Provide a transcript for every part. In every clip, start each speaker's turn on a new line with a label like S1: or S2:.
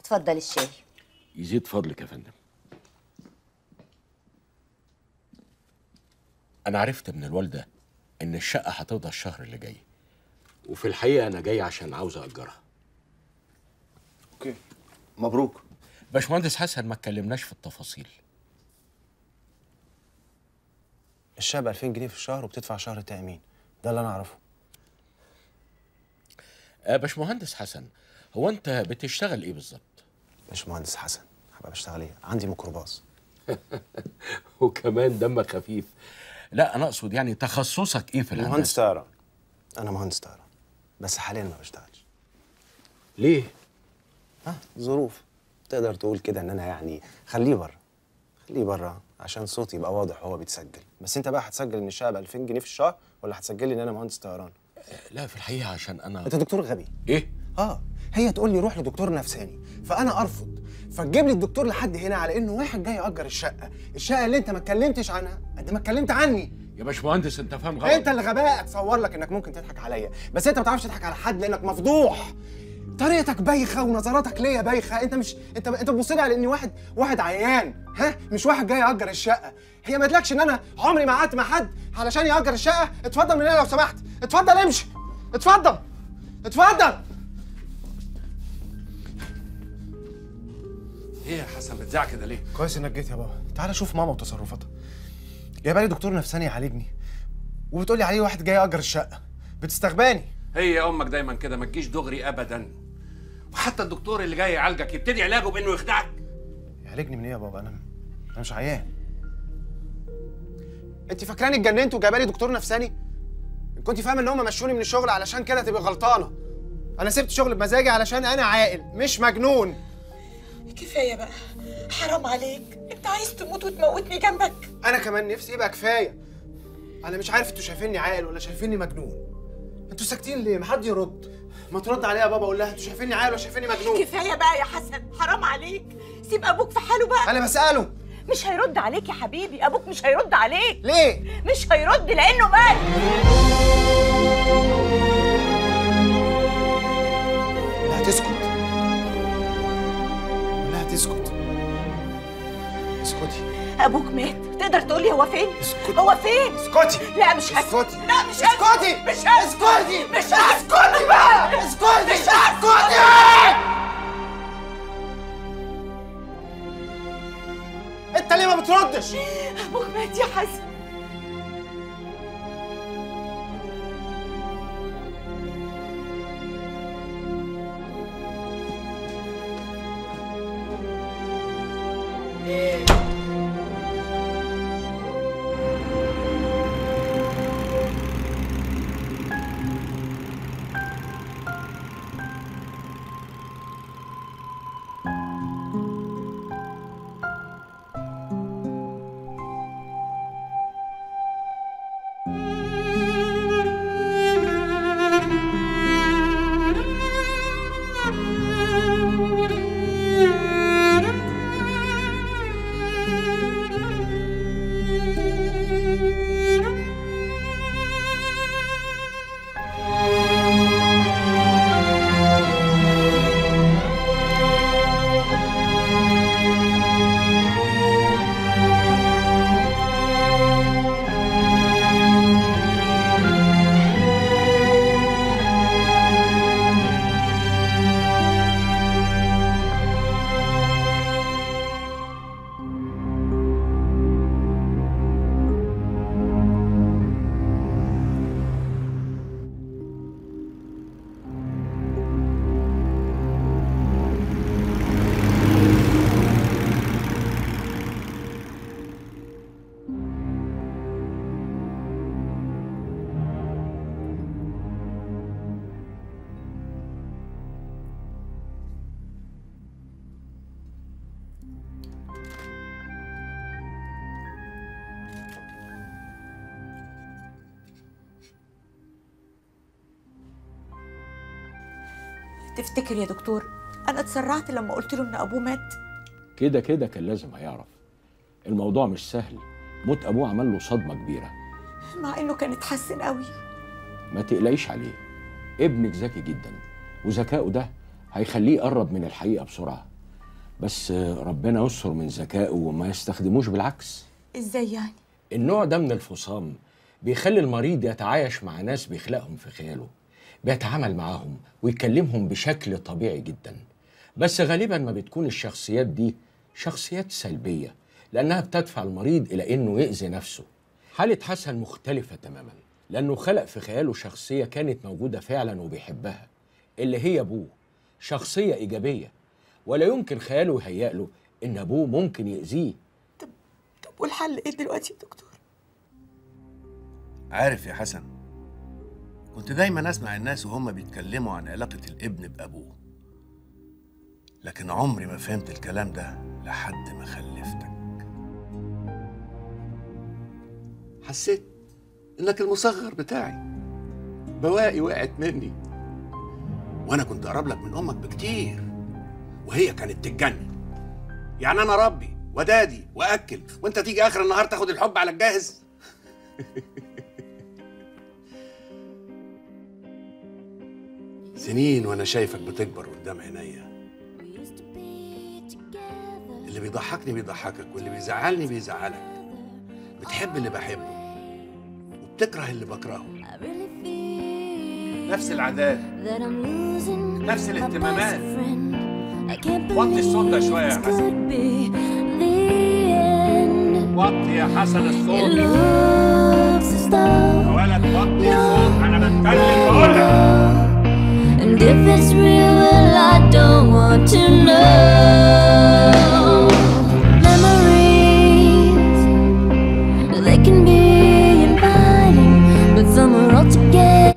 S1: اتفضل الشاي
S2: يزيد فضلك يا فندم انا عرفت من الوالده ان الشقه هتفضى الشهر اللي جاي وفي الحقيقه انا جاي عشان عاوز اجرها
S3: اوكي مبروك
S2: باشمهندس حسن ما اتكلمناش في التفاصيل
S3: الشقه ب 2000 جنيه في الشهر وبتدفع شهر تامين ده اللي انا اعرفه
S2: آه باشمهندس حسن هو انت بتشتغل ايه بالظبط
S3: باشمهندس حسن هبقى بشتغل ايه عندي ميكروباص
S2: وكمان دمك خفيف لا انا اقصد يعني تخصصك ايه في
S3: مهندس
S2: الهندسه
S3: طيران انا مهندس طيران بس حاليا ما بشتغلش
S2: ليه
S3: ها ظروف تقدر تقول كده ان انا يعني خليه بره خليه بره عشان صوتي يبقى واضح وهو بيتسجل بس انت بقى هتسجل ان الشقه ب 2000 جنيه في الشهر ولا هتسجل لي ان انا مهندس طيران
S2: لا في الحقيقه عشان انا
S3: انت دكتور غبي
S2: ايه
S3: اه هي تقول لي روح لدكتور نفساني فانا ارفض فتجيب لي الدكتور لحد هنا على انه واحد جاي ياجر الشقه الشقه اللي انت ما اتكلمتش عنها قد ما اتكلمت عني
S2: يا باشمهندس انت فاهم غلط
S3: انت اللي غباء اتصور لك انك ممكن تضحك عليا بس انت ما بتعرفش تضحك على حد لانك مفضوح طريقتك بايخه ونظراتك ليا بايخه انت مش انت انت بتبص لي على اني واحد واحد عيان ها مش واحد جاي ياجر الشقه هي ما قالتلكش ان انا عمري ما قعدت مع حد علشان ياجر الشقه اتفضل من هنا لو سمحت اتفضل امشي اتفضل اتفضل
S4: ايه يا حسن بتزعق كده ليه؟
S3: كويس انك جيت يا بابا تعالى شوف ماما وتصرفاتها جايبه لي دكتور نفساني يعالجني وبتقول لي عليه واحد جاي ياجر الشقه بتستغباني
S4: هي امك دايما كده ما تجيش دغري ابدا وحتى الدكتور اللي جاي يعالجك يبتدي علاجه بانه يخدعك
S3: يعالجني من ايه يا بابا انا انا مش عيان انت فاكراني اتجننت وجايبه لي دكتور نفساني كنت فاهم ان هم مشوني من الشغل علشان كده تبقى غلطانه انا سبت شغل بمزاجي علشان انا عاقل مش مجنون
S5: كفايه بقى حرام عليك انت عايز تموت وتموتني جنبك
S3: انا كمان نفسي يبقى كفايه انا مش عارف انتوا شايفيني عاقل ولا شايفيني مجنون انتوا ساكتين ليه محد يرد ما ترد عليها يا بابا اقول لها انتوا شايفيني عاقل ولا شايفيني مجنون
S5: كفايه بقى يا حسن حرام عليك سيب ابوك في حاله بقى
S3: انا بساله
S5: مش هيرد عليك يا حبيبي ابوك مش هيرد عليك
S3: ليه
S5: مش هيرد لانه مات
S3: لا تسكت لا تسكت اسكتي
S5: ابوك مات تقدر تقول لي هو فين
S3: اسكت.
S5: هو فين
S3: اسكتي
S5: لا مش هسكت
S3: اسكتي.
S5: لا مش هسكت
S3: اسكتي.
S5: مش هسكت
S3: اسكتي.
S5: مش هسكت بقى
S3: اسكتي
S5: مش هسكت
S3: انت ليه ما بتردش
S5: ابوك مات يا حسن تفتكر يا دكتور انا اتسرعت لما قلت له ان ابوه مات
S2: كده كده كان لازم هيعرف الموضوع مش سهل موت ابوه عمل له صدمه كبيره
S5: مع انه كان اتحسن قوي
S2: ما تقلقيش عليه ابنك ذكي جدا وذكائه ده هيخليه يقرب من الحقيقه بسرعه بس ربنا يستر من ذكائه وما يستخدموش بالعكس
S5: ازاي يعني
S2: النوع ده من الفصام بيخلي المريض يتعايش مع ناس بيخلقهم في خياله بيتعامل معاهم ويكلمهم بشكل طبيعي جدا بس غالبا ما بتكون الشخصيات دي شخصيات سلبية لأنها بتدفع المريض إلى إنه يأذي نفسه حالة حسن مختلفة تماما لأنه خلق في خياله شخصية كانت موجودة فعلا وبيحبها اللي هي أبوه شخصية إيجابية ولا يمكن خياله يهيأ له إن أبوه ممكن يأذيه
S5: طب طب والحل ايه دلوقتي يا دكتور
S1: عارف يا حسن كنت دايما اسمع الناس وهم بيتكلموا عن علاقة الابن بأبوه لكن عمري ما فهمت الكلام ده لحد ما خلفتك حسيت انك المصغر بتاعي بواقي وقعت مني وانا كنت اقرب لك من امك بكتير وهي كانت تتجنن يعني انا ربي ودادي واكل وانت تيجي اخر النهار تاخد الحب على الجاهز سنين وانا شايفك بتكبر قدام عينيا اللي بيضحكني بيضحكك واللي بيزعلني بيزعلك بتحب اللي بحبه وبتكره اللي بكرهه نفس العادات
S4: نفس الاهتمامات وطي الصوت ده شويه يا حسن وطي يا حسن الصوت يا ولد وطي الصوت انا بتكلم بقول لك
S6: And if it's real, well, I don't want to know. Memories, they can be inviting, but some are altogether.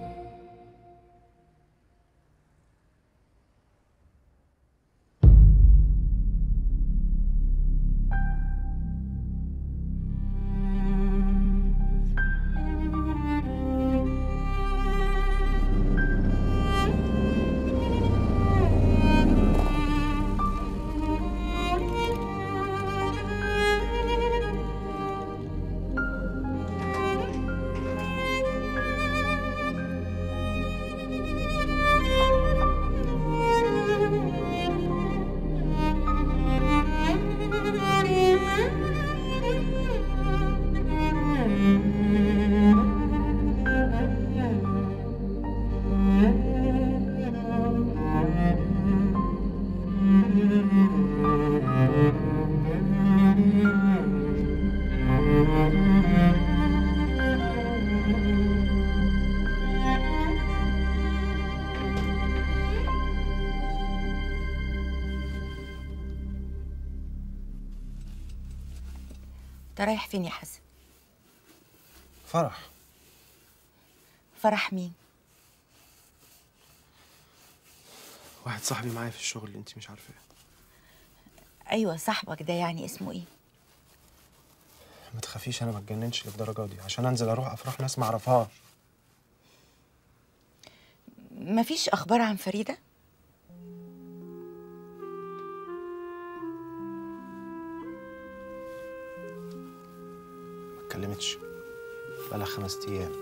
S5: انت رايح فين يا حسن
S3: فرح
S5: فرح مين
S3: واحد صاحبي معايا في الشغل اللي انت مش عارفاه
S5: ايوه صاحبك ده يعني اسمه ايه
S3: ما تخافيش انا ما اتجننش للدرجه دي عشان انزل اروح افراح ناس ما اعرفهاش
S5: مفيش اخبار عن فريده
S3: ما اتكلمتش بقالها خمس ايام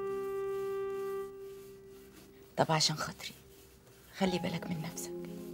S5: طب عشان خاطري خلي بالك من نفسك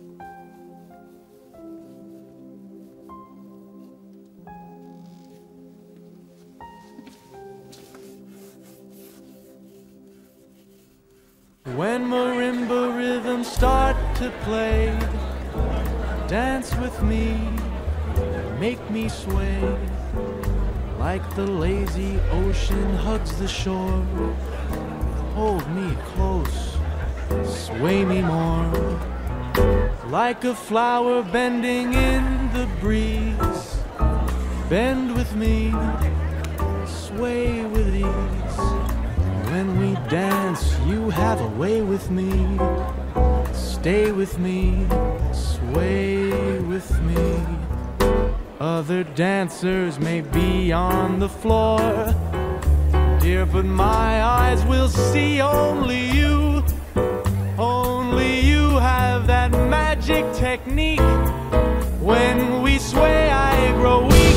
S7: When marimba rhythms start to play, dance with me, make me sway. Like the lazy ocean hugs the shore, hold me close, sway me more. Like a flower bending in the breeze, bend with me, sway with ease. When we dance, you have a way with me. Stay with me, sway with me. Other dancers may be on the floor, dear, but my eyes will see only you. Only you have that magic technique. When we sway, I grow weak.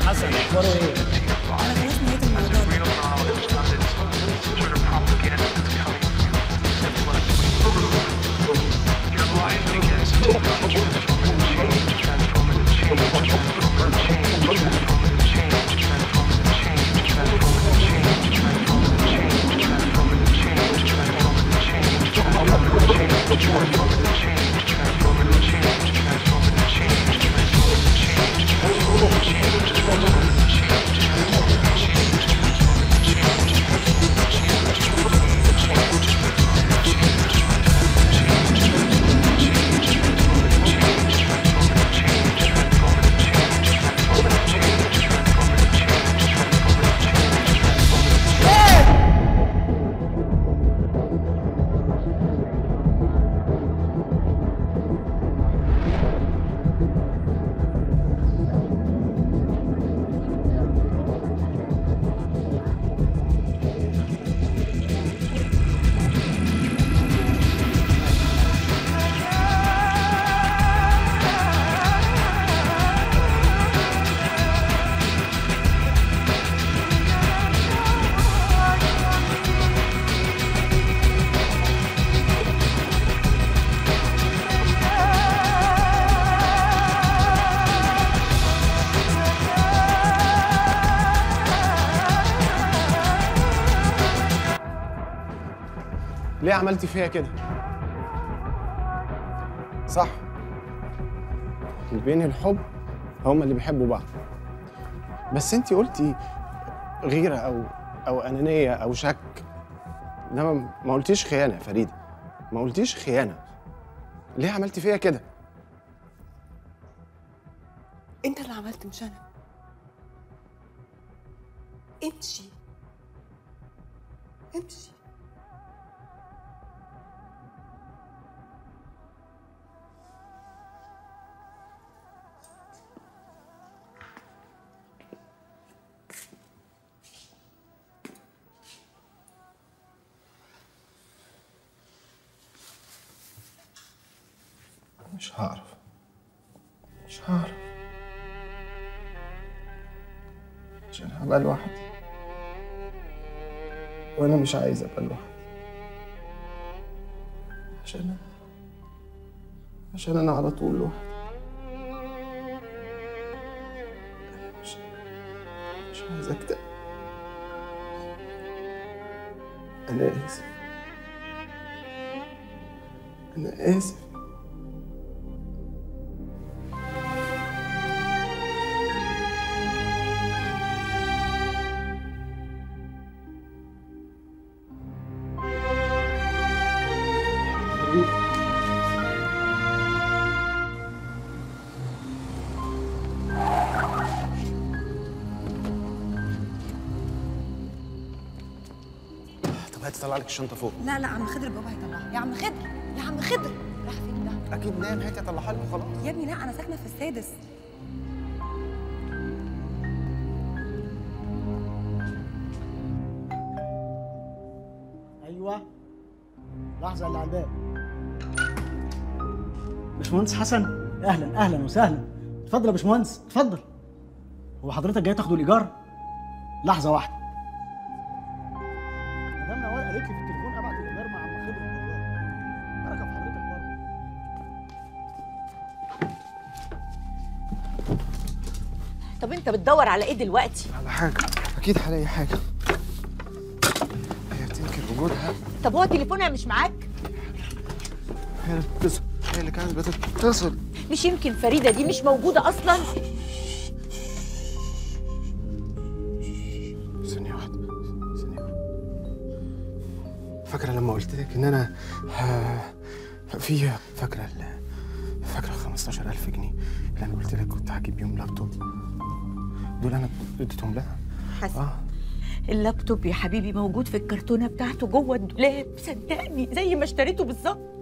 S8: حسن اخباره ايه؟
S5: انا خلاص نهيت الموضوع ده
S3: ليه عملتي فيا كده صح اللي بينهي الحب هما اللي بيحبوا بعض بس انت قلتي غيرة او او انانية او شك انما ما قلتيش خيانة يا فريدة ما قلتيش خيانة ليه عملتي فيا كده
S5: انت اللي عملت مش انا امشي امشي
S3: مش هعرف مش هعرف عشان هبقى لوحدي وانا مش عايز ابقى لوحدي عشان عشان انا على طول لوحدي مش مش عايز اكتئب انا اسف انا اسف طب هاتي طلع لك الشنطه فوق
S5: لا لا عم خضر بابا هيطلعها يا عم خضر يا عم خضر راح فين ده
S3: اكيد نام هاتي اطلعها لك وخلاص
S5: يا ابني لا انا ساكنه في السادس
S8: ايوه لحظه اللي على الباب باشمهندس حسن اهلا اهلا وسهلا اتفضل يا باشمهندس اتفضل هو حضرتك جاي تاخدوا الايجار لحظه واحده مدام نوال قالت لي في التليفون ابعت الايجار مع عم خضر والله. بركه في حضرتك برضه
S9: طب انت بتدور على ايه دلوقتي
S3: على حاجه اكيد هلاقي حاجه هي تنكر وجودها
S9: طب هو تليفونها مش معاك
S3: هي اللي بتتصل هي اللي كانت بتتصل
S9: مش يمكن فريده دي مش موجوده اصلا
S3: ثانية واحدة ثانية واحدة فاكرة لما قلت لك إن أنا ه... في فاكرة ال... فاكرة ال 15000 جنيه اللي أنا قلت لك كنت هجيب بيهم لابتوب دول أنا اديتهم لها
S9: حسن
S3: آه
S9: اللابتوب يا حبيبي موجود في الكرتونه بتاعته جوه الدولاب صدقني زي ما اشتريته بالظبط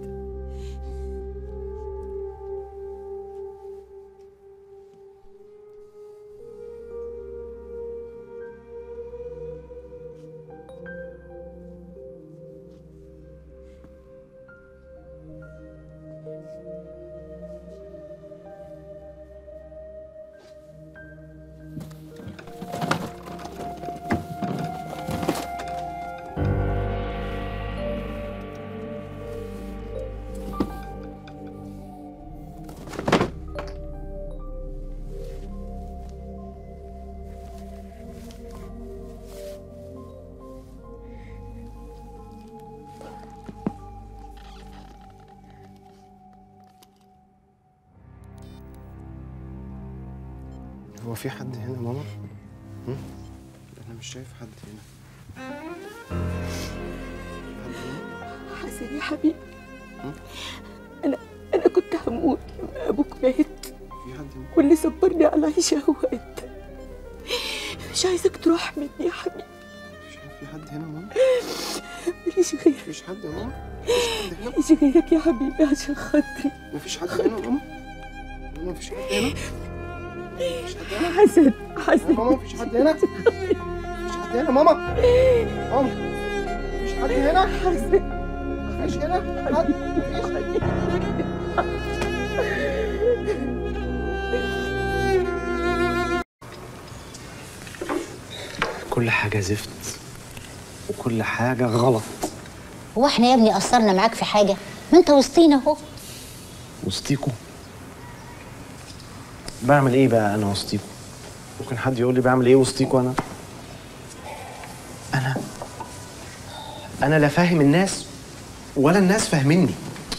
S3: هو في حد هنا ماما؟ هم؟ انا مش شايف حد هنا
S9: حسن يا حبيبي انا انا كنت هموت لما ابوك مات
S3: في حد هنا
S9: واللي صبرني على العيشه هو انت مش عايزك تروح مني يا حبيبي
S3: مش عارف في حد هنا ماما
S9: ماليش غيرك
S3: مفيش حد ماما
S9: ماليش غيرك يا حبيبي عشان خاطري
S3: مفيش حد هنا ماما ماما مفيش حد هنا مفيش حد هنا
S9: حسن حسن
S3: ماما مفيش حد هنا مفيش حد هنا ماما ماما مفيش حد هنا
S9: حسن
S3: مفيش هنا حد مفيش كل حاجة زفت وكل حاجة غلط
S10: هو احنا يا ابني قصرنا معاك في حاجه ما انت وسطينا اهو
S3: وسطيكوا بعمل ايه بقى انا وسطيكوا ممكن حد يقول لي بعمل ايه وسطيكوا انا انا انا لا فاهم الناس ولا الناس فاهميني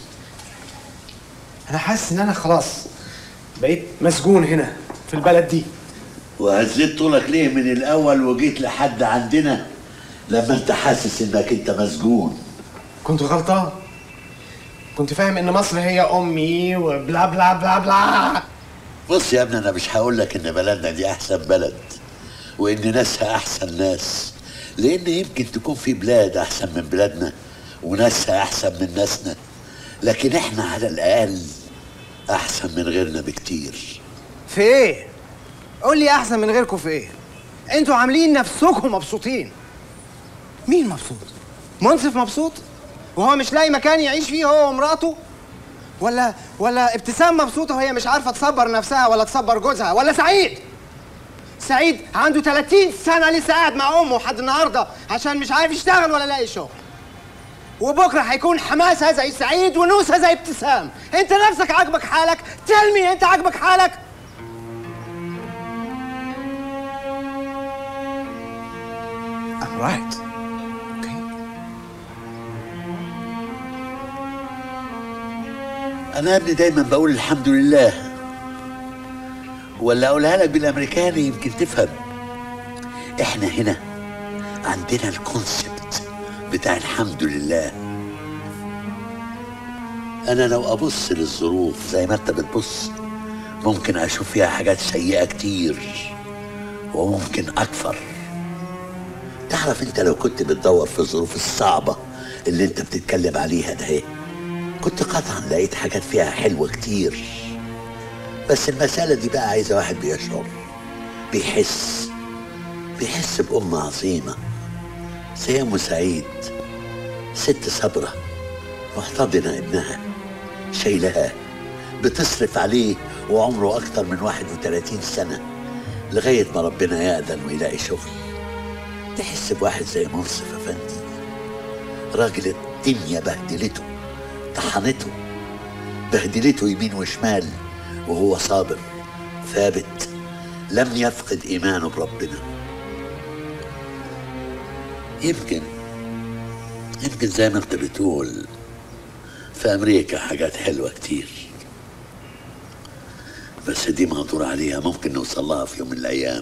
S3: انا حاسس ان انا خلاص بقيت مسجون هنا في البلد دي
S11: وهزيت طولك ليه من الاول وجيت لحد عندنا لما انت حاسس انك انت مسجون
S3: كنت غلطان كنت فاهم ان مصر هي امي وبلا بلا بلا بلا
S11: بص يا ابني انا مش هقول لك ان بلدنا دي احسن بلد وان ناسها احسن ناس لان يمكن تكون في بلاد احسن من بلادنا وناسها احسن من ناسنا لكن احنا على الاقل احسن من غيرنا بكتير
S3: في ايه قول لي احسن من غيركم في ايه انتوا عاملين نفسكم مبسوطين مين مبسوط منصف مبسوط وهو مش لاقي مكان يعيش فيه هو ومراته ولا ولا ابتسام مبسوطه وهي مش عارفه تصبر نفسها ولا تصبر جوزها ولا سعيد سعيد عنده 30 سنه لسه قاعد مع امه لحد النهارده عشان مش عارف يشتغل ولا لاقي شغل وبكره هيكون حماسه زي سعيد ونوسه زي ابتسام انت نفسك عاجبك حالك تلمي انت عاجبك حالك I'm right.
S11: انا يا ابني دايما بقول الحمد لله ولا اقولها لك بالامريكاني يمكن تفهم احنا هنا عندنا الكونسبت بتاع الحمد لله انا لو ابص للظروف زي ما انت بتبص ممكن اشوف فيها حاجات سيئه كتير وممكن اكثر تعرف انت لو كنت بتدور في الظروف الصعبه اللي انت بتتكلم عليها ده ايه كنت قطعا لقيت حاجات فيها حلوة كتير بس المسألة دي بقى عايزة واحد بيشعر بيحس بيحس بأم عظيمة زي أم سعيد ست صبرة محتضنة ابنها شايلها بتصرف عليه وعمره أكتر من 31 سنة لغاية ما ربنا يأذن ويلاقي شغل تحس بواحد زي منصف أفندي راجل الدنيا بهدلته طحنته بهدلته يمين وشمال وهو صابر ثابت لم يفقد ايمانه بربنا يمكن يمكن زي ما انت بتقول في امريكا حاجات حلوه كتير بس دي مقدور عليها ممكن نوصل لها في يوم من الايام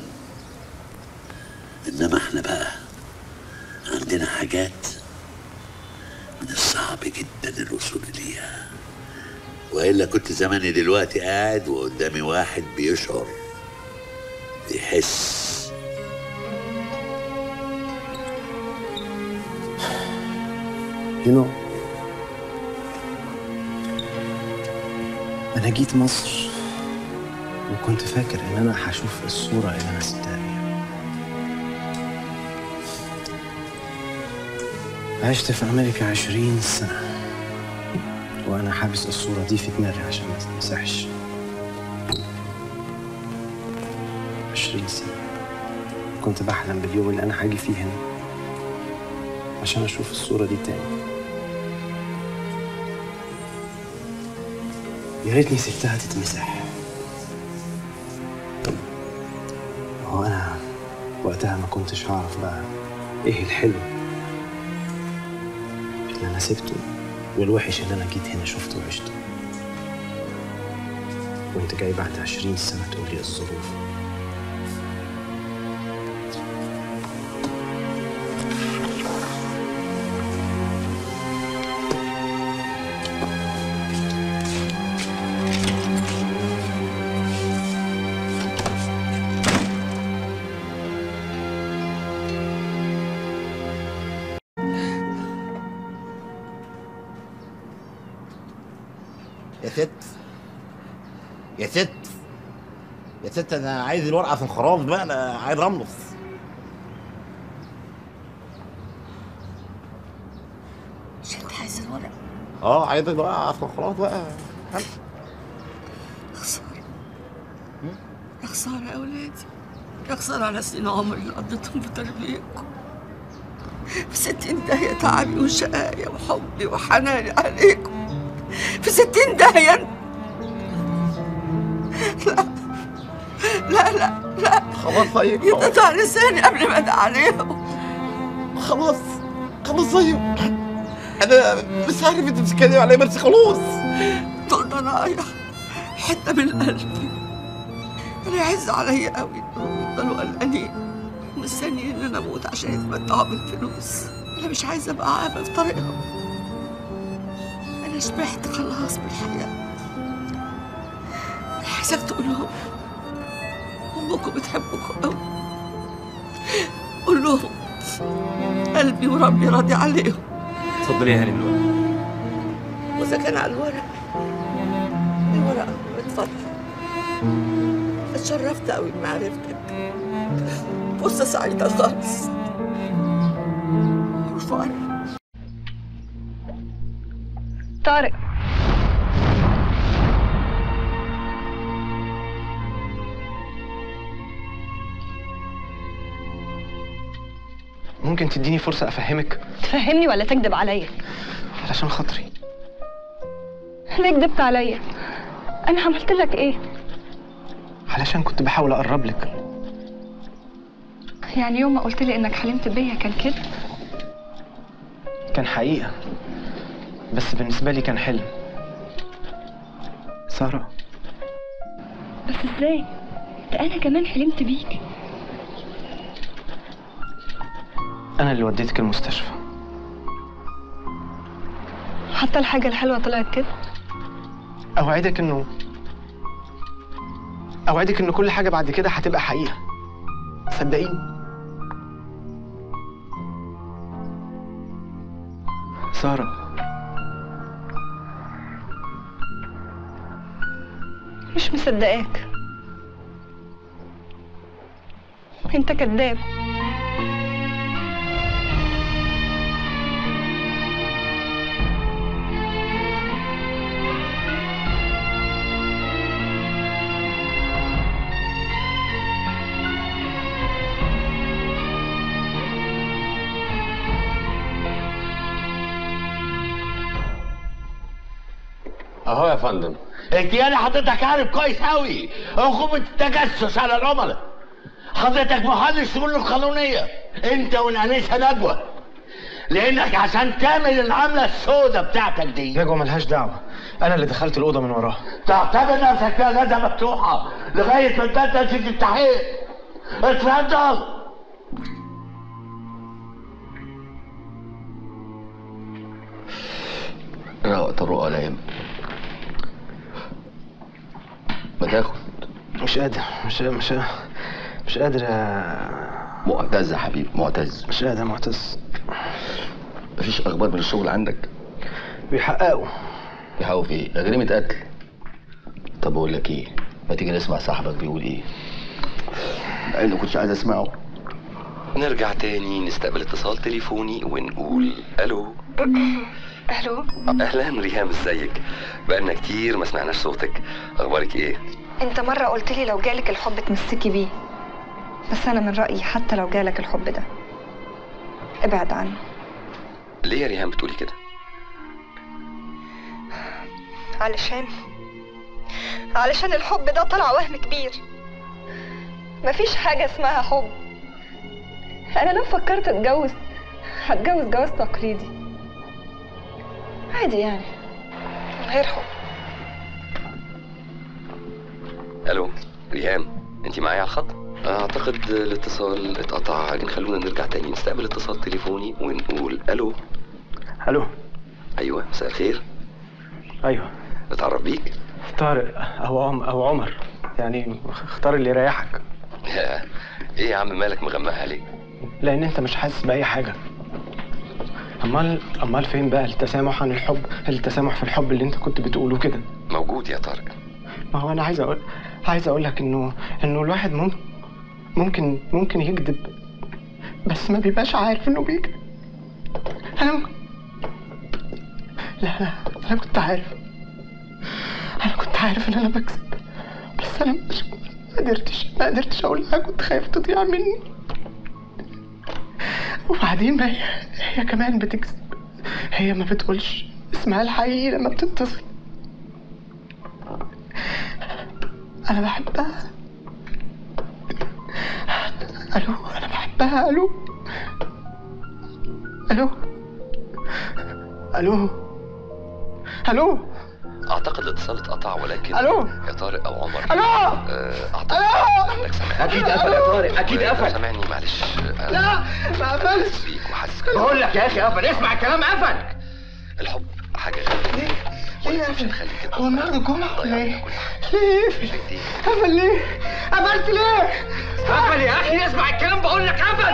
S11: انما احنا بقى عندنا حاجات من الصعب جدا الوصول ليها والا كنت زماني دلوقتي قاعد وقدامي واحد بيشعر بيحس
S3: You know أنا جيت مصر وكنت فاكر إن أنا هشوف الصورة اللي أنا سبتها بيها عشت في أمريكا عشرين سنة وأنا حابس الصورة دي في دماغي عشان ما تتمسحش عشرين سنة كنت بحلم باليوم اللي أنا هاجي فيه هنا عشان أشوف الصورة دي تاني يا ريتني سبتها تتمسح هو أنا وقتها ما كنتش هعرف بقى إيه الحلو اللي أنا سبته والوحش اللي أنا جيت هنا شفته وعشته وأنت جاي بعد عشرين سنة تقول لي الظروف
S12: يا ست يا ست يا ست انا عايز الورقه عشان خلاص بقى انا عايز املص
S9: مش انت عايز الورق
S12: اه عايز الورقه عشان خلاص بقى
S9: خسارة يا خسارة يا أولادي يا خسارة على سنين عمري اللي قضيتهم في تربيتكم في ستين داهية تعبي وشقايا وحبي وحناني عليكم في ستين داهية لا لا لا لا
S12: خلاص طيب
S9: يتقطع لساني قبل ما ادعي عليهم
S12: خلاص خلاص طيب انا مش عارف انت بتتكلم على ايه بس خلاص
S9: دول ضنايا حتة من قلبي أنا يعز عليا قوي إنهم يفضلوا قلقانين مستنيين إن أنا أموت عشان يتمتعوا بالفلوس أنا مش عايزة أبقى عابة في طريقهم أنا شبعت خلاص بالحياة أنا عايزاك تقول لهم أمكم بتحبكم قوي قول لهم قلبي وربي راضي عليهم
S13: اتفضلي يا هاني الورق
S9: وإذا كان على الورق الورق اتفضل اتشرفت قوي بمعرفتك فرصة سعيدة خالص رفعي
S14: طارق
S3: ممكن تديني فرصة أفهمك
S14: تفهمني ولا تكذب عليا
S3: علشان خاطري
S14: ليه كدبت عليا انا عملت لك ايه
S3: علشان كنت بحاول أقرب لك
S14: يعني يوم ما قلت لي انك حلمت بيا كان كده
S3: كان حقيقة بس بالنسبة لي كان حلم سارة
S14: بس ازاي ده انا كمان حلمت بيك
S3: أنا اللي وديتك المستشفى
S14: حتى الحاجة الحلوة طلعت كده
S3: أوعدك إنه أوعدك إن كل حاجة بعد كده هتبقى حقيقة صدقيني سارة
S14: مش مصدقاك انت كذاب
S11: اهو يا فندم انت انا حضرتك عارف كويس قوي عقوبة التجسس على العملاء حضرتك محل الشؤون القانونية انت والانسة نجوى لانك عشان تعمل العملة السوداء بتاعتك دي
S3: نجوى ملهاش دعوة أنا اللي دخلت الأوضة من وراها
S11: تعتبر نفسك فيها غازة مفتوحة لغاية ما انت تجي التحقيق اتفضل
S15: وقت الرؤى لا يهم ما تاخد
S3: مش قادر مش مش مش قادر يا
S15: معتز يا حبيبي معتز
S3: مش قادر يا معتز
S15: مفيش اخبار من الشغل عندك
S3: بيحققوا
S15: بيحاولوا في ايه جريمه قتل طب اقول لك ايه ما تيجي نسمع صاحبك بيقول ايه قال له كنتش عايز اسمعه
S16: نرجع تاني نستقبل اتصال تليفوني ونقول الو
S14: الو
S16: اهلا ريهام ازيك بقالنا كتير ما سمعناش صوتك اخبارك ايه
S14: انت مرة قلت لي لو جالك الحب تمسكي بيه بس انا من رأيي حتى لو جالك الحب ده ابعد عنه
S16: ليه يا ريهام بتقولي كده
S14: علشان علشان الحب ده طلع وهم كبير مفيش حاجة اسمها حب أنا لو فكرت أتجوز هتجوز جواز تقليدي عادي يعني من غير حب
S16: الو ريهام انت معايا على الخط اعتقد الاتصال اتقطع لكن خلونا نرجع تاني نستقبل اتصال تليفوني ونقول الو
S3: الو
S16: ايوه مساء الخير
S3: ايوه
S16: اتعرف بيك
S3: طارق او عم او عمر يعني اختار اللي يريحك
S16: يا، ايه يا عم مالك مغمقها ليه
S3: لان انت مش حاسس باي حاجه امال امال فين بقى التسامح عن الحب التسامح في الحب اللي انت كنت بتقوله كده
S16: موجود يا طارق
S3: ما هو انا عايز اقول عايز اقول لك انه انه الواحد ممكن ممكن ممكن يكذب بس ما بيبقاش عارف انه بيكذب انا ممكن لا لا انا كنت عارف انا كنت عارف ان انا بكذب بس انا مش ما قدرتش ما قدرتش اقول لها كنت خايف تضيع مني وبعدين ما هي هي كمان بتكذب هي ما بتقولش اسمها الحقيقي لما بتتصل انا بحبها الو انا بحبها الو الو الو الو
S16: اعتقد الاتصال اتقطع ولكن
S3: ألو؟
S16: يا طارق او عمر
S3: ألو؟
S16: آه، اعتقد
S3: ألو؟
S16: انك سامعني
S3: أكيد قفل يا طارق، أكيد
S16: ولو
S3: قفل.
S16: سامعني معلش آه،
S3: لا ما قفلش
S16: بيك وحاسس كده
S3: بقول لك يا اخي قفل اسمع الكلام قفل
S16: الحب حاجه غاليه
S3: ليه يا اخي هو النهارده الجمعه ولا ايه؟ ليه قفل؟ قفل ليه؟ قفلت ليه؟ قفل يا اخي اسمع الكلام بقول لك قفل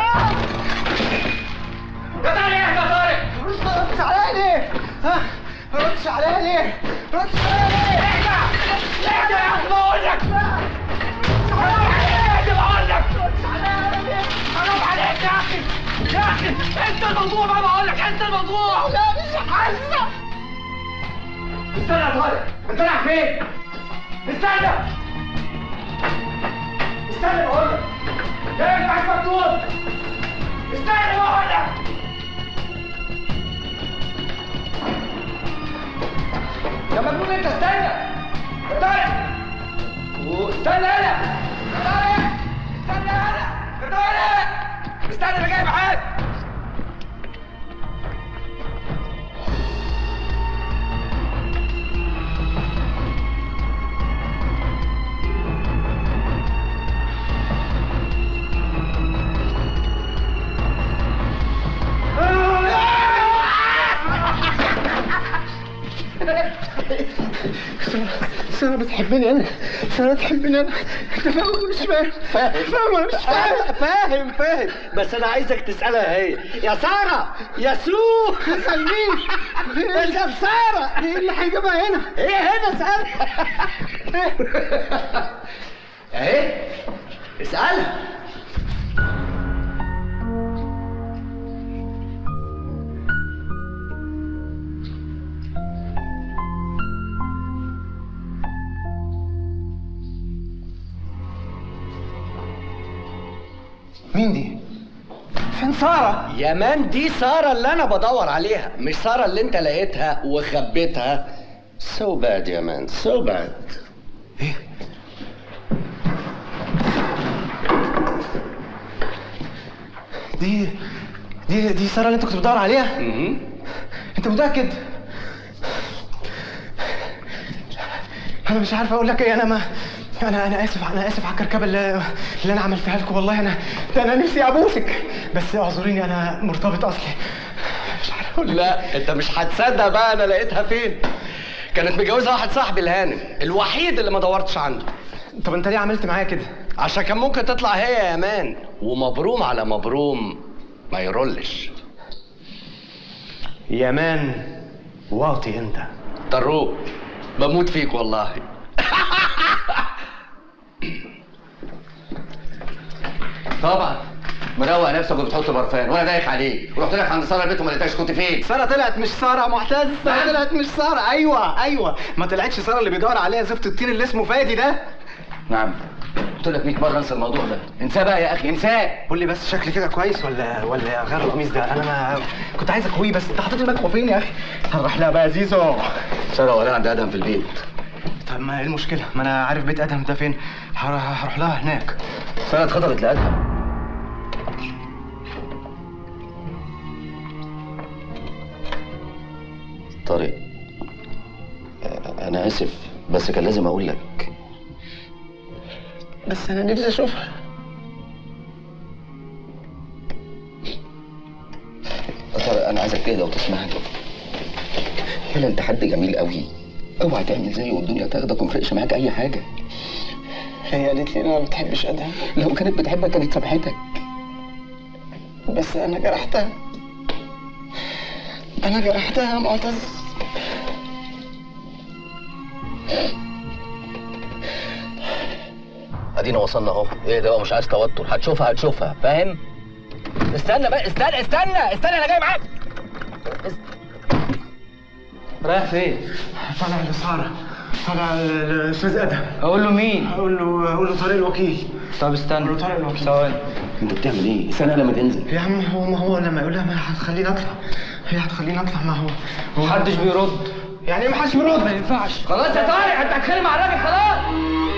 S3: يا طارق يا طارق ما ردتش عليا ليه؟ ها؟ ما ردتش عليا ليه؟ ما ردتش عليا ليه؟ ارجع ارجع يا اخي بقول لك حرام عليك بقول لك حرام عليك يا اخي يا اخي انت الموضوع بقى بقول لك انت الموضوع لا مش حاسه استنى يا طارق انت رايح فين؟ استنى استنى بقول لك جاي معاك مطلوب استنى بقول لك يا مجنون انت استنى يا طارق استنى انا يا طارق استنى انا يا طارق استنى انا جاي معاك سارة بتحبني انا سارة بتحبني انا انت فاهم ولا مش فاهم فاهم فاهم ولا مش فاهم
S17: فاهم فاهم بس انا عايزك تسالها هي يا ساره يا سو
S3: اسال مين؟
S17: اسال ساره
S3: ايه اللي هيجيبها هنا؟
S17: ايه هنا اسالها اهي اسالها
S3: مين دي؟ فين سارة؟
S17: يا مان دي ساره اللي انا بدور عليها مش ساره اللي انت لقيتها وخبيتها سو باد يا مان سو باد
S3: دي دي دي سارة اللي انت كنت بتدور عليها؟ انت متأكد؟ انا مش عارف اقول لك ايه انا ما انا انا اسف انا اسف على الكركبه اللي, اللي انا عملتها لكم والله انا ده انا نفسي ابوسك بس اعذريني انا مرتبط اصلي
S17: لا انت مش هتصدق بقى انا لقيتها فين كانت متجوزه واحد صاحبي الهانم الوحيد اللي ما دورتش عنده
S3: طب انت ليه عملت معايا كده
S17: عشان كان ممكن تطلع هي يا مان ومبروم على مبروم ما يرولش
S3: يا مان واطي انت
S17: طروق بموت فيك والله
S15: طبعا مروق نفسك وبتحط برفان وانا دايخ عليك ورحت لك عند ساره البيت وما لقيتهاش كنت فين؟
S3: سارة طلعت مش سارة معتز سارة طلعت مش سارة ايوه ايوه ما طلعتش سارة اللي بيدور عليها زفت الطين اللي اسمه فادي ده
S15: نعم قلت لك 100 مره انسى الموضوع ده انساه بقى يا اخي انساه
S3: قول لي بس شكلي كده كويس ولا ولا غير القميص ده انا ما كنت عايز اكويه بس انت حاطط المكوى فين يا اخي هنروح لها بقى يا زيزو
S15: ساره ولا عند ادهم في البيت
S3: طب ما ايه المشكلة ما انا عارف بيت ادهم ده فين هروح هروح لها هناك
S15: ساره اتخطبت لادهم طارق انا اسف بس كان لازم اقول لك
S3: بس انا نفسي اشوفها
S15: طارق انا عايزك تهدى وتسمعني يلا انت حد جميل قوي اوعى تعمل زيه والدنيا تاخدك ومفرقش معاك اي حاجه
S3: هي قالت لي انها ما بتحبش ادهم
S15: لو كانت بتحبك كانت سامحتك
S3: بس انا جرحتها انا جرحتها يا معتز
S15: ادينا وصلنا اهو ايه ده بقى مش عايز توتر هتشوفها هتشوفها فاهم استنى بقى استنى استنى استنى انا جاي معاك
S3: رايح فين؟ طالع لسارة طالع الاستاذ ادهم
S18: اقول له مين؟
S3: اقول له اقول له طارق الوكيل
S18: طب استنى
S3: اقول له طارق الوكيل
S18: ثواني
S15: انت بتعمل ايه؟ استنى لما تنزل
S3: يا عم هو ما هو لما يقول لها ما هتخليني اطلع هي هتخليني اطلع ما هو هو
S18: محدش بيرد
S3: يعني ايه محدش بيرد؟
S18: ما ينفعش خلاص يا طارق انت هتتخانق مع الراجل خلاص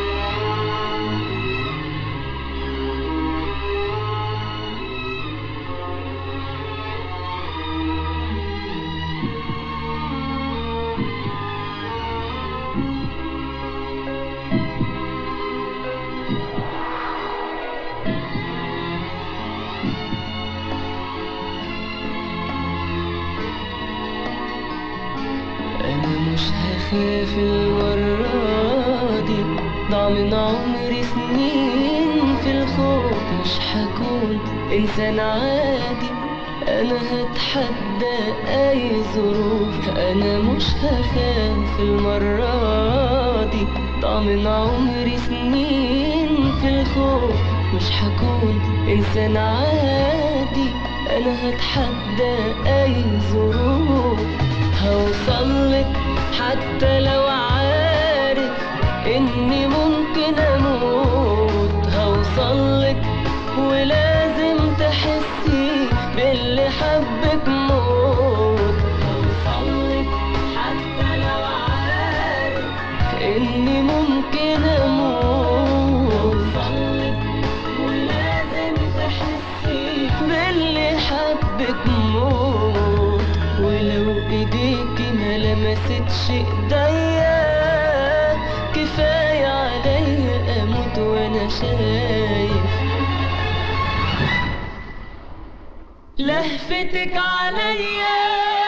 S19: أنا مش هخاف المرة دي ضاع من عمري سنين في الخوف مش هكون إنسان عادي أنا هتحدى أي ظروف أنا مش هخاف المرة دي ضاع من عمري سنين في الخوف مش هكون إنسان عادي أنا هتحدى أي ظروف هوصلك حتى لو عارف اني ممكن اموت هوصلك ولازم تحسي باللي حبك موت هوصلك حتى لو عارف اني ممكن اموت هوصلك ولازم تحسي باللي حبك موت ولو ايديكي ما لمستش ايديا كفايه عليا اموت وانا شايف لهفتك عليا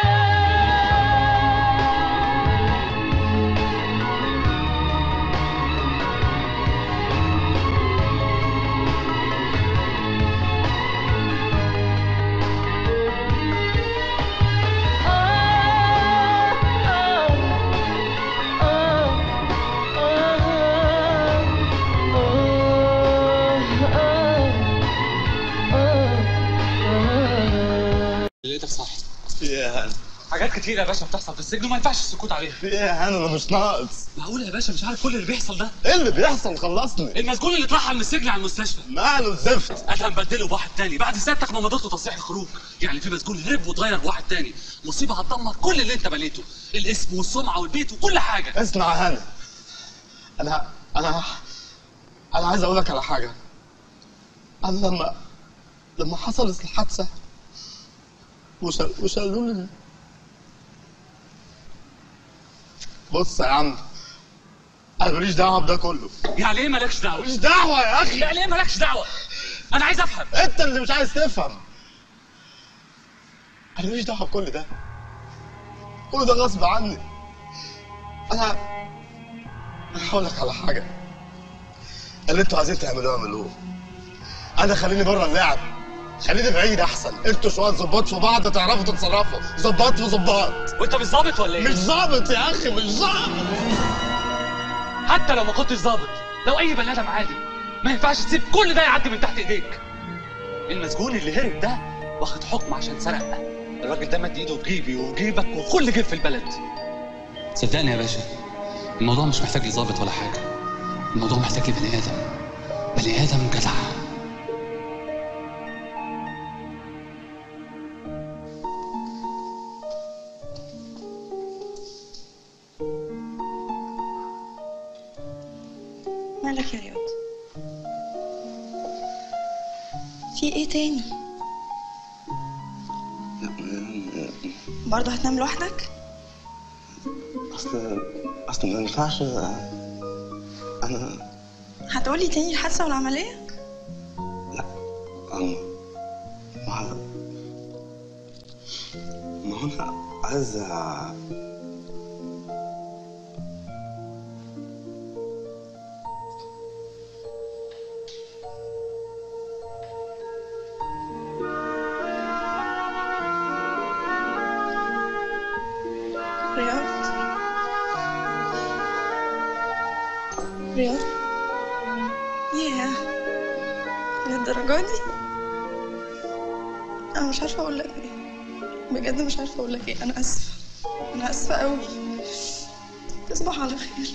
S20: لقيتك صاحي
S12: يا هان
S20: حاجات كتير يا باشا بتحصل في السجن وما ينفعش السكوت عليها
S12: في ايه يا هان انا مش ناقص
S20: معقول يا باشا مش عارف كل اللي بيحصل ده
S12: ايه اللي بيحصل خلصني
S20: المسجون اللي اترحل من السجن على المستشفى
S12: ماله الزفت
S20: انا مبدله بواحد تاني بعد سيادتك ما مضيت له تصريح الخروج يعني في مسجون هرب واتغير بواحد تاني مصيبه هتدمر كل اللي انت بنيته الاسم والسمعه والبيت وكل حاجه
S12: اسمع يا هاني انا انا انا عايز اقول لك على حاجه انا لما لما حصلت الحادثه وشال وشالوا لي بص يا عم انا ماليش دعوه بده كله
S20: يعني ايه مالكش دعوه
S12: ماليش دعوه يا اخي
S20: يعني ايه مالكش دعوه انا عايز افهم
S12: انت اللي مش عايز تفهم انا ماليش دعوه بكل ده كل ده غصب عني انا انا هقول لك على حاجه اللي انتوا عايزين تعملوه اعملوه انا خليني بره اللعب خليني بعيد احسن انتوا شويه ظباط في بعض تعرفوا تتصرفوا ظباط في ظباط
S20: وانت مش ظابط ولا ايه
S12: مش ظابط يا اخي مش ظابط
S20: حتى لو ما كنتش ظابط لو اي بني ادم عادي ما ينفعش تسيب كل ده يعدي من تحت ايديك المسجون اللي هرب ده واخد حكم عشان سرق الراجل ده مد ايده في جيبي وجيبك وكل جيب في البلد صدقني يا باشا الموضوع مش محتاج لي ظابط ولا حاجه الموضوع محتاج لي بني ادم بني ادم جدع
S5: مالك يا رياض في ايه تاني برضه هتنام لوحدك
S12: اصل اصل ما ينفعش انا
S5: هتقولي تاني الحادثه والعمليه
S12: انا ما ما هو انا عايز أ-
S5: رياض
S14: للدرجة دي انا مش عارفة اقول لك ايه بجد مش عارفة اقول لك ايه انا اسفة انا اسفة قوي تصبح على خير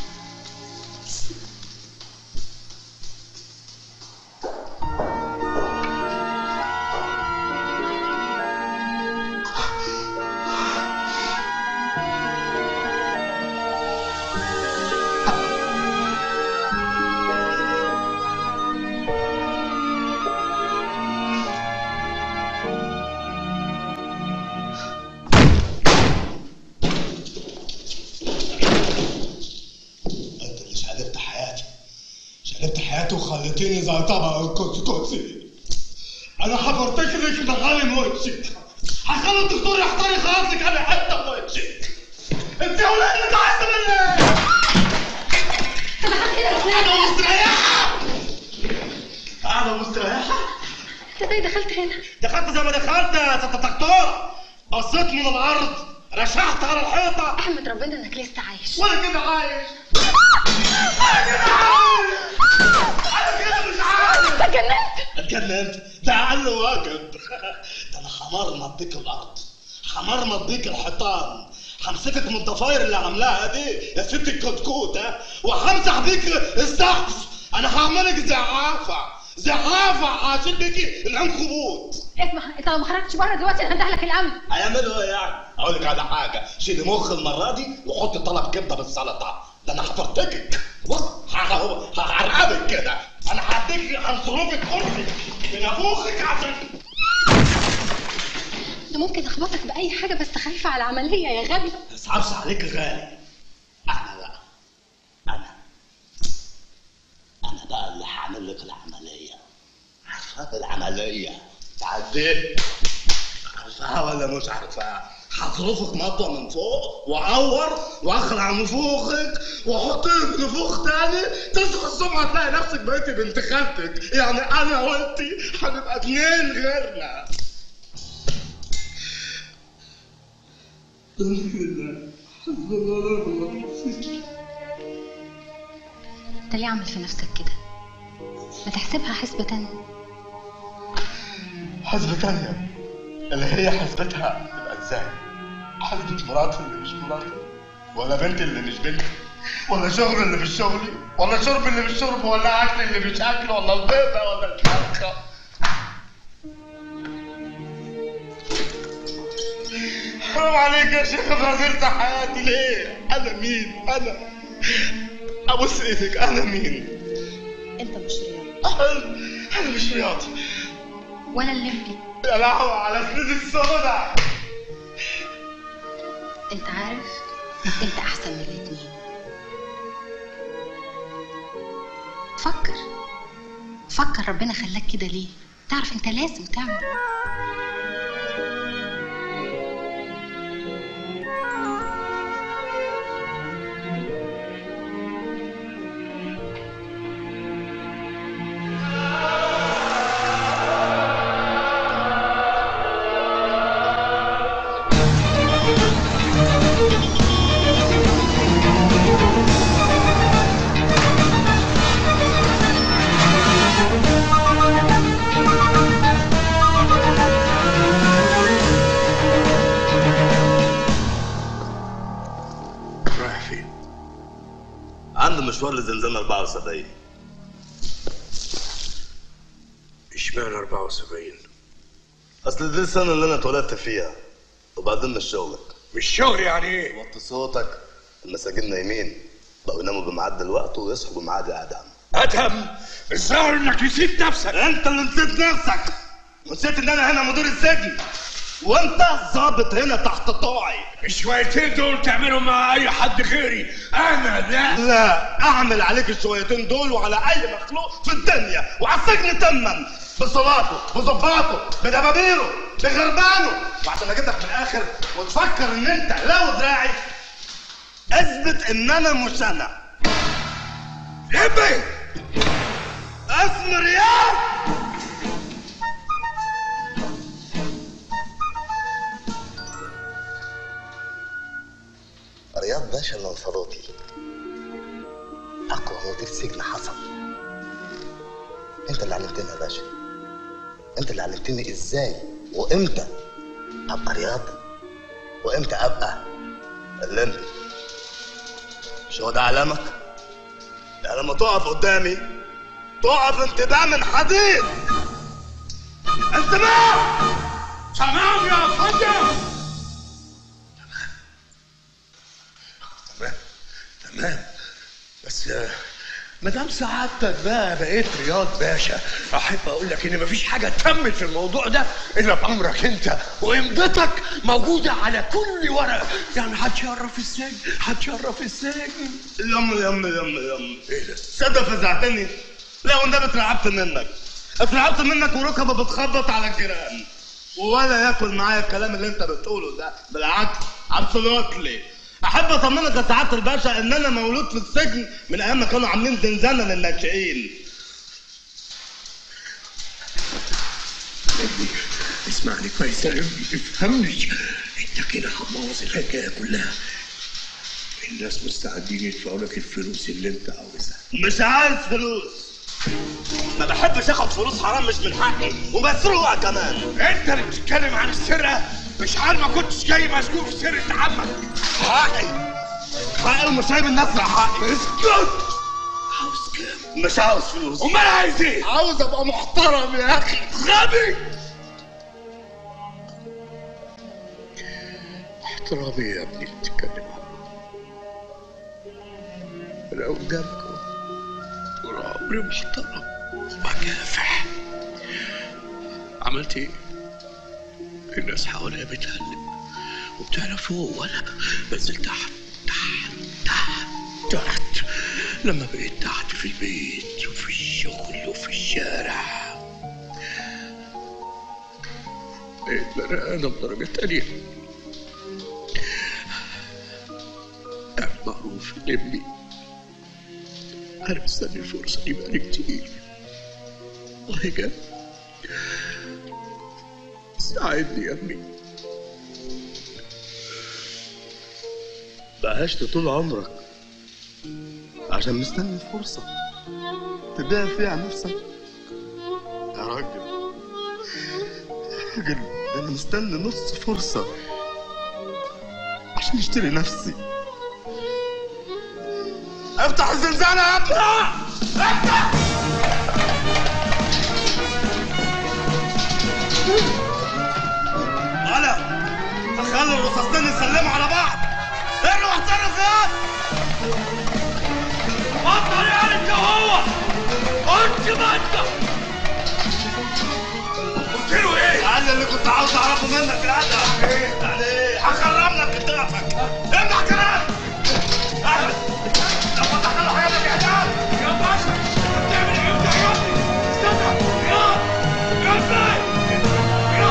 S12: انت اللي شقلبت حياتي شقلبت حياتي وخليتيني زي طبق الكسكسي انا حفرتك لك مغالم وشك هخلي الدكتور يحتار يخلص لك انا حته في وشك انت يا ولاد انت عايز مني قاعده مستريحه قاعده مستريحه
S14: انت ازاي دخلت هنا
S12: دخلت زي ما دخلت يا ست دكتور بصيت من الارض رشحت على الحيطه
S14: احمد ربنا انك لسه عايش
S12: وانا كده عايش انا كده عايش انا كده مش عايش
S14: اتجننت
S12: اتجننت ده اقل واجب ده انا همرمط بيك الارض همرمط بيك الحيطان همسكك من الضفاير اللي عاملاها دي يا ست الكتكوت ها وهمسح بيك السقف انا هعملك زعافه زعافه هشيل بيكي العنكبوت
S14: اسمع انت لو ما خرجتش بره دلوقتي انا هندهلك الامن
S12: هيعملوا ايه يعني؟ اقول لك على حاجه شيلي مخ المره دي وحطي طلب كبده بالسلطه ده انا هفرتكك بص ه- هعرقبك كده انا هديك هنصرفك كرسي بنافوخك عشان
S14: انا ممكن اخبطك باي حاجه بس خايفه على العمليه يا غبي
S12: ما تصعبش عليك غالي انا بقى انا انا بقى اللي هعمل لك العمليه عارفه العمليه تعدي عارفها ولا مش عارفها هصرفك مطوه من فوق واعور واخلع نفوخك واحط لك نفوخ تاني تصحى الصبح هتلاقي نفسك بقيتي بنت خالتك يعني انا وانتي هنبقى اتنين غيرنا
S14: انت ليه عامل في نفسك كده ما تحسبها حسبة تانية
S12: حسبة تانية اللي هي حسبتها تبقى ازاي؟ حسبة مراتي اللي مش مراتي ولا بنتي اللي مش بنتي ولا شغل اللي مش شغلي ولا شرب اللي مش شرب ولا اكل اللي مش اكل ولا البيضة ولا الفرخة حرام عليك يا شيخ غزلت حياتي ليه؟ انا مين؟ انا ابوس ايدك انا مين؟
S14: انت مش رياضي
S12: انا مش رياضي
S14: ولا الليمبي
S12: يا لهوي على سنين السودا
S14: انت عارف انت احسن من الاتنين فكر فكر ربنا خلاك كده ليه تعرف انت لازم تعمل
S12: رايح فين؟ عندي مشوار لزنزانة 74 اشمعنى 74 اصل دي السنة اللي انا اتولدت فيها وبعدين مش شغلك
S1: مش شغل يعني ايه؟
S12: وطي صوتك المساجين نايمين بقوا يناموا بميعاد دلوقتي ويصحوا بميعاد يا ادهم
S1: ادهم الظاهر انك نسيت نفسك
S12: انت اللي نسيت نفسك ونسيت ان انا هنا مدير السجن وانت ظابط هنا تحت طاعي
S1: الشويتين دول تعملهم مع اي حد غيري انا لا
S12: لا اعمل عليك الشويتين دول وعلى اي مخلوق في الدنيا وعلى السجن تما بصلاته بظباطه بدبابيره بغربانه وعشان اجيب لك من الاخر وتفكر ان انت لو دراعي اثبت ان انا مش انا
S1: لبي
S12: اسم رياض رياض باشا الانصاروطي اقوى مدير سجن حصل انت اللي علمتنا يا باشا انت اللي علمتني ازاي وامتى ابقى رياضي وامتى ابقى الليمبي مش هو ده علامك؟ ده لما تقف قدامي تقف انتباه من حديد انتباه
S1: سامعهم يا فندم
S12: تمام تمام بس آه، ما دام سعادتك بقى بقيت رياض باشا احب اقول لك ان مفيش حاجه تكمل في الموضوع ده الا بامرك انت وامضتك موجوده على كل ورقه يعني هتشرف السجن هتشرف السجن يم يم يم يم ايه ده؟ صدق فزعتني لا والنبي اترعبت منك اترعبت منك وركبه بتخبط على الجيران ولا ياكل معايا الكلام اللي انت بتقوله ده بالعكس ابسولوتلي احب اطمنك يا سعاده الباشا ان انا مولود في السجن من ايام ما كانوا عاملين زنزانه للناشئين ابني اسمعني كويس يا ابني افهمني انت كده هتبوظ الحكايه كلها الناس مستعدين يدفعوا لك الفلوس اللي انت عاوزها مش عايز فلوس ما بحبش اخد فلوس حرام مش من حقي ومسروقه كمان انت اللي بتتكلم عن السرقه مش عارف ما كنتش جاي مسجون في سرقه عمك حقي حقي ومش سايب الناس على حقي اسكت عاوز كام؟ مش عاوز فلوس امال عايز ايه؟ عاوز ابقى محترم يا اخي غبي احترامي يا ابني اللي بتتكلم عنه انا قدامك اهو طول عمري محترم وبكافح عملت ايه؟ الناس حواليا بتهلم وبتعلى فوق وانا بنزل تحت تحت تحت تحت لما بقيت تحت في البيت وفي الشغل وفي الشارع بقيت بني ادم درجة تانية اعمل معروف لابني انا مستني الفرصة دي بقالي كتير والله جد ساعدني يا ابني بقى عشت طول عمرك عشان مستني فرصة تبيع فيها عن نفسك يا راجل يا راجل ده انا مستني نص فرصة عشان اشتري نفسي افتح الزنزانة يا ابني افتح انا اخلي الرصاصتين يسلموا على بعض ارموا احترف يا بطل يا انت وهو انت ما انت قلت له ايه؟ قال لي اللي كنت عاوز اعرفه منك يا ادم ايه؟ يعني ايه؟ هخرم لك كتافك امنع كلام اهلا لو فتحنا له حياتك يا عيال يا باشا بتعمل ايه انت يا ابني؟ استنى يا يا ابني يا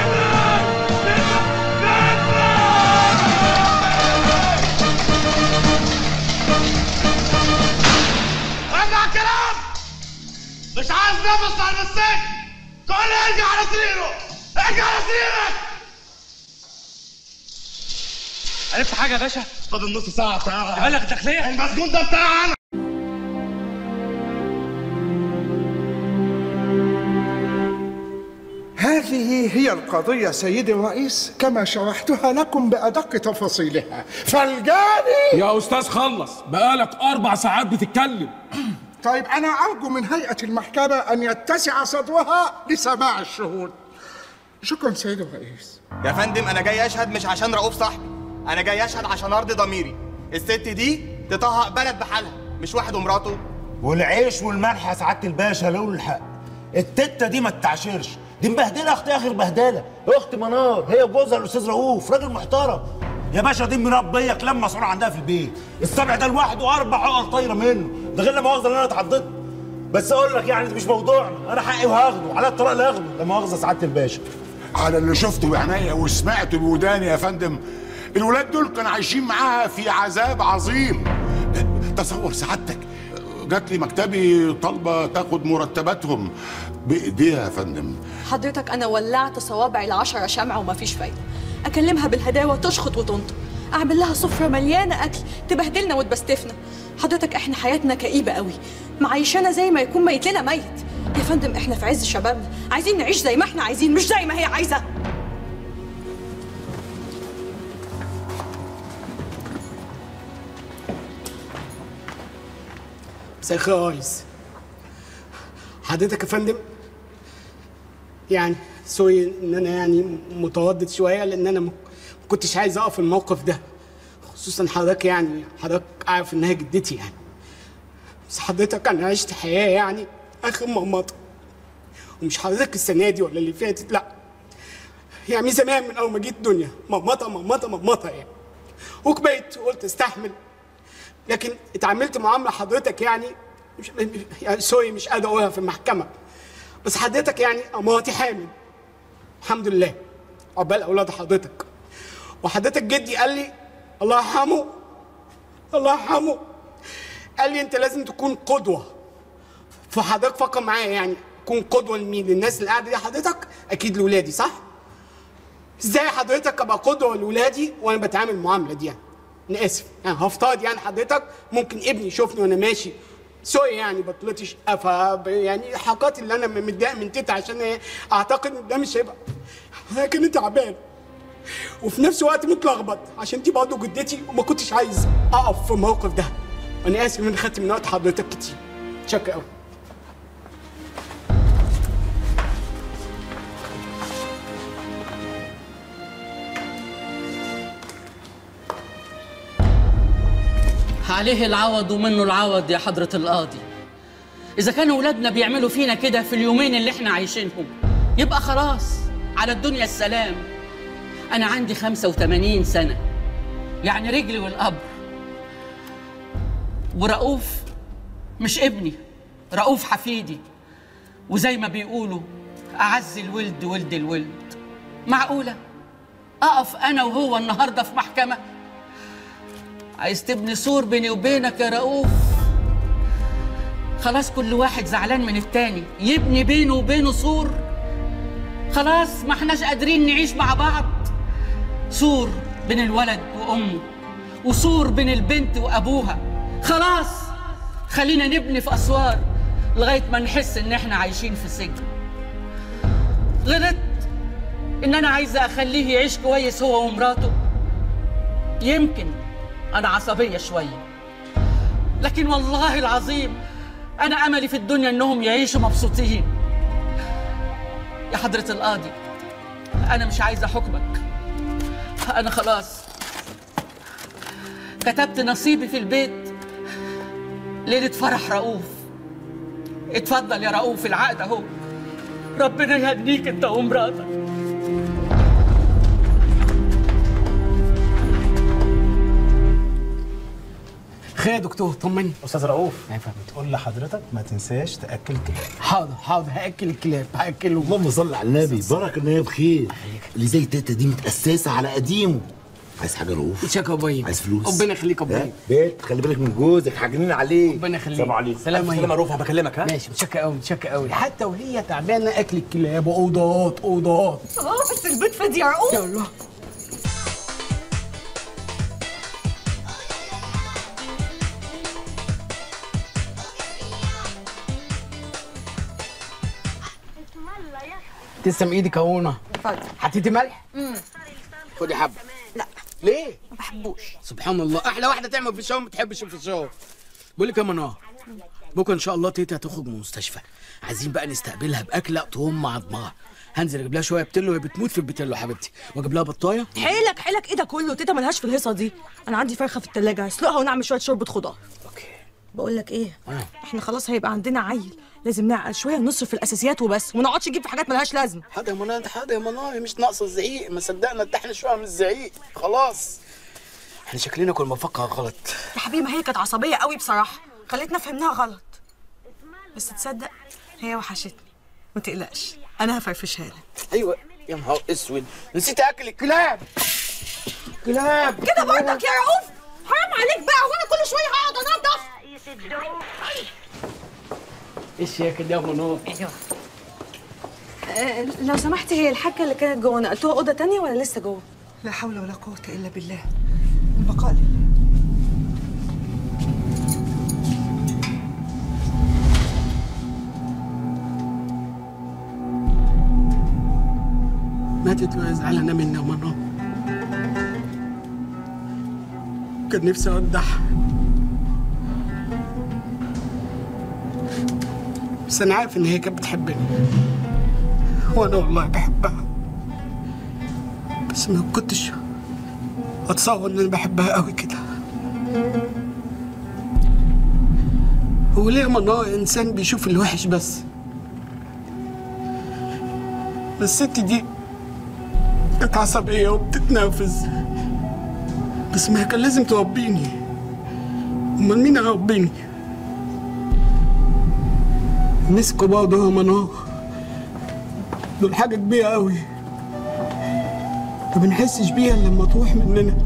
S12: ارجع كلام مش عايز نفس على السجن تقول لي ارجع على سريره ارجع على سريرك
S20: عرفت حاجه يا باشا
S12: فاضل نص ساعة ساعة
S20: يبلغ الداخليه
S12: المسجون ده بتاعي انا
S21: هذه هي القضية سيدي الرئيس كما شرحتها لكم بأدق تفاصيلها فالجاني
S22: يا استاذ خلص بقالك اربع ساعات بتتكلم
S21: طيب أنا أرجو من هيئة المحكمة أن يتسع صدرها لسماع الشهود شكرا سيدي الرئيس
S3: يا فندم انا جاي اشهد مش عشان رؤوف صاحبي انا جاي اشهد عشان ارضي ضميري الست دي تطهق بلد بحالها مش واحد ومراته
S23: والعيش والملح يا سعاده الباشا لو الحق التته دي ما تتعشرش دي مبهدله اختي اخر بهدله اخت منار هي جوزها الاستاذ رؤوف راجل محترم يا باشا دي مربيه كلام مسؤول عندها في البيت السبع ده لوحده اربع عقل طايره منه ده غير لما مؤاخذه ان انا اتعضدت بس اقول لك يعني ده مش موضوعنا انا حقي وهاخده على الطلاق اللي هاخده لا مؤاخذه سعاده الباشا
S24: على اللي شفته بعينيا وسمعته بوداني يا فندم الولاد دول كانوا عايشين معاها في عذاب عظيم تصور سعادتك جات لي مكتبي طالبه تاخد مرتباتهم بايديها يا فندم
S25: حضرتك انا ولعت صوابعي العشرة شمعة ومفيش فايدة اكلمها بالهداوة تشخط وتنطق اعمل لها سفرة مليانة اكل تبهدلنا وتبستفنا حضرتك احنا حياتنا كئيبة قوي معيشانا زي ما يكون ميت لنا ميت يا فندم احنا في عز شبابنا عايزين نعيش زي ما احنا عايزين مش زي ما هي عايزه
S2: مساء الخير يا ريس حضرتك يا فندم يعني سوري ان انا يعني متردد شويه لان انا ما كنتش عايز اقف الموقف ده خصوصا حضرتك يعني حضرتك عارف انها جدتي يعني بس حضرتك انا عشت حياه يعني اخر مرمطه ومش حضرتك السنه دي ولا اللي فاتت لا يعني زمان من اول ما جيت الدنيا مرمطه مرمطه مرمطه يعني وكبرت وقلت استحمل لكن اتعاملت معامله حضرتك يعني مش يعني سوري مش قادر اقولها في المحكمه بس حضرتك يعني مراتي حامل الحمد لله عقبال اولاد حضرتك وحضرتك جدي قال لي الله يرحمه الله يرحمه قال لي انت لازم تكون قدوه فحضرتك فكر معايا يعني تكون قدوه لمين للناس اللي قاعده دي حضرتك اكيد لاولادي صح ازاي حضرتك ابقى قدوه لاولادي وانا بتعامل المعامله دي يعني انا اسف يعني هفترض يعني حضرتك ممكن ابني يشوفني وانا ماشي سوري يعني بطلتش ف يعني حركات اللي انا متضايق من تيتا عشان هي اعتقد ان ده مش هيبقى لكن انت تعبان وفي نفس الوقت متلخبط عشان دي برضه جدتي وما كنتش عايز اقف في الموقف ده انا اسف ان انا خدت من وقت حضرتك كتير شكرا قوي
S4: عليه العوض ومنه العوض يا حضرة القاضي إذا كانوا ولادنا بيعملوا فينا كده في اليومين اللي احنا عايشينهم يبقى خلاص على الدنيا السلام أنا عندي 85 سنة يعني رجلي والقبر ورؤوف مش ابني رؤوف حفيدي وزي ما بيقولوا أعز الولد ولد الولد معقولة أقف أنا وهو النهاردة في محكمة عايز تبني سور بيني وبينك يا رؤوف خلاص كل واحد زعلان من التاني يبني بينه وبينه سور خلاص ما احناش قادرين نعيش مع بعض سور بين الولد وامه وسور بين البنت وابوها خلاص خلينا نبني في اسوار لغايه ما نحس ان احنا عايشين في سجن غلطت ان انا عايزه اخليه يعيش كويس هو ومراته يمكن أنا عصبية شوية لكن والله العظيم أنا أملي في الدنيا إنهم يعيشوا مبسوطين يا حضرة القاضي أنا مش عايزة حكمك أنا خلاص كتبت نصيبي في البيت ليلة فرح رؤوف اتفضل يا رؤوف العقد أهو ربنا يهنيك أنت ومراتك
S2: خير يا دكتور طمني
S23: استاذ رؤوف تقول لحضرتك ما تنساش تاكل كلاب
S2: حاضر حاضر هاكل الكلاب هاكله
S23: اللهم صل على النبي بركه ان هي بخير اللي زي تيتا دي متاسسه على قديمه عايز حاجه رؤوف
S2: شكرا يا ابويا
S23: عايز فلوس
S2: ربنا يخليك يا ابويا
S23: ها؟ بيت خلي بالك من جوزك حاجنين عليه
S2: ربنا يخليك
S23: سلام عليكم
S2: سلام
S23: سلام يا رؤوف هبكلمك ها
S2: ماشي متشكر قوي متشكر قوي حتى وهي تعبانه اكل الكلاب واوضات اوضات
S25: اه بس البيت فاضي يا رؤوف
S2: يلا تسلم ايدك يا هونا
S25: اتفضل
S2: حطيتي ملح
S25: امم
S2: خدي حبه
S25: لا
S2: ليه
S25: ما بحبوش
S2: سبحان الله احلى واحده تعمل فشار ما بتحبش الفشار بقول لك يا منار بكره ان شاء الله تيتا هتخرج من المستشفى عايزين بقى نستقبلها باكله تقوم عظمها هنزل اجيب لها شويه بتلو هي بتموت في البتلو يا حبيبتي واجيب لها بطايه
S25: حيلك حيلك ايه ده كله تيتا ملهاش في الهيصه دي انا عندي فرخه في التلاجة هسلقها ونعمل شويه شوربه خضار اوكي بقول لك ايه
S2: آه.
S25: احنا خلاص هيبقى عندنا عيل لازم نعقل شويه ونصرف في الاساسيات وبس وما نقعدش نجيب في حاجات ملهاش لازمه
S2: حاضر يا منار حاضر يا منار مش ناقصه الزعيق ما صدقنا ارتحنا شويه من الزعيق خلاص احنا شكلنا كنا بنفكر غلط
S25: يا حبيبي ما هي كانت عصبيه قوي بصراحه خلتنا فهمناها غلط بس تصدق هي وحشتني ما تقلقش انا هفرفشها لك
S2: ايوه يا نهار اسود نسيت اكل الكلاب كلاب
S25: كده برضك يا رؤوف حرام عليك بقى وانا كل شويه هقعد انضف
S2: ايش يا كده يا منار
S25: ايوه لو سمحتي هي الحاجه اللي كانت جوه نقلتوها اوضه تانية ولا لسه جوه لا حول ولا قوه الا بالله البقاء لله
S2: ماتت وهي زعلانه مني يا منار كان نفسي اودعها بس انا عارف ان هي كانت بتحبني وانا والله بحبها بس ما كنتش اتصور ان انا بحبها قوي كده هو ليه منار انسان بيشوف الوحش بس الست دي كانت عصبية وبتتنافس بس ما هي كان لازم تربيني امال مين هيربيني مسكوا برضه يا منار دول حاجة كبيرة أوي ما بنحسش بيها إلا لما تروح مننا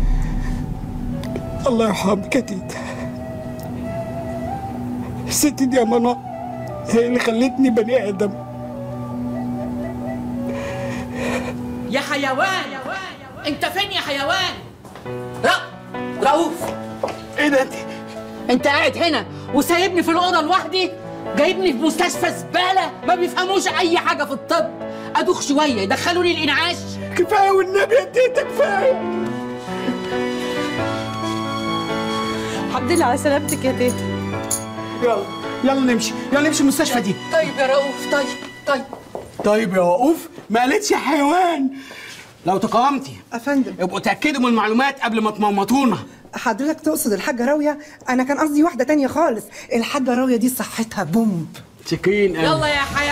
S2: الله يرحمك يا تيتا الست دي يا منار هي اللي خلتني بني آدم
S4: يا حيوان انت فين يا حيوان لا رؤوف
S2: ايه ده انت
S4: انت قاعد هنا وسايبني في الاوضه لوحدي جايبني في مستشفى زباله ما بيفهموش اي حاجه في الطب ادوخ شويه يدخلوني الانعاش
S2: كفايه والنبي يا تيتا كفايه
S25: الحمد لله على سلامتك يا تيتا
S2: يلا يلا نمشي يلا نمشي المستشفى دي
S4: طيب يا رؤوف طيب طيب
S2: طيب يا وقوف ما قالتش يا حيوان لو تقامتي
S6: افندم
S2: ابقوا تاكدوا من المعلومات قبل ما تمومطونا
S6: حضرتك تقصد الحاجه راويه انا كان قصدي واحده تانية خالص الحاجه راويه دي صحتها بومب
S2: سكين
S4: يلا يا حيوان